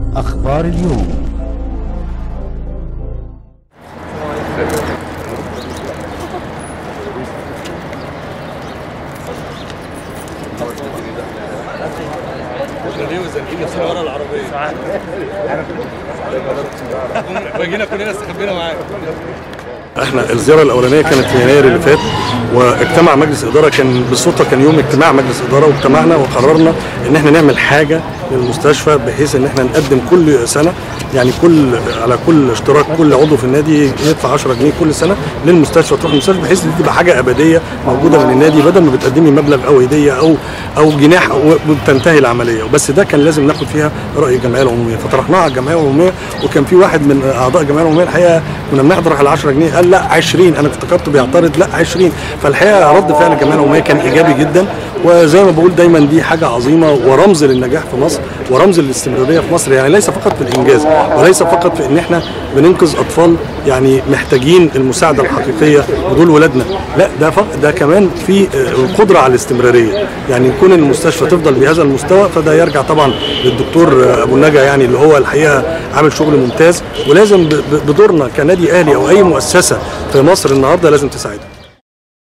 أخبار اليوم ورا العربية وجينا كلنا استخبينا معاك احنا الزياره الاولانيه كانت في يناير اللي فات واجتمع مجلس اداره كان بالصدفه كان يوم اجتماع مجلس اداره واجتمعنا وقررنا ان احنا نعمل حاجه للمستشفى بحيث ان احنا نقدم كل سنه يعني كل على كل اشتراك كل عضو في النادي يدفع 10 جنيه كل سنه للمستشفى تروح المستشفى بحيث ان دي تبقى حاجه ابديه موجوده من النادي بدل ما بتقدمي مبلغ او هديه او او جناح أو وبتنتهي العمليه بس ده كان لازم ناخد فيها راي الجمعيه العموميه فطرحناها على الجمعيه العموميه وكان في واحد من اعضاء الجمعيه العموميه الحقيقه كنا بنطرح ال 10 جنيه قال لا 20 انا افتكرته بيعترض لا 20 فالحقيقه رد فعل الجمعيه العموميه كان ايجابي جدا وزي ما بقول دايما دي حاجه عظيمه ورمز للنجاح في مصر ورمز للاستمراريه في مصر يعني ليس فقط في الانجاز وليس فقط في ان احنا بننقذ اطفال يعني محتاجين المساعده الحقيقيه ودول ولادنا لا ده فق ده كمان في آه، القدره على الاستمراريه يعني كون المستشفى تفضل بهذا المستوى فده يرجع طبعا للدكتور آه، ابو النجا يعني اللي هو الحقيقه عامل شغل ممتاز ولازم ب- ب- بدورنا كنادي اهلي او اي مؤسسه في مصر النهارده لازم تساعده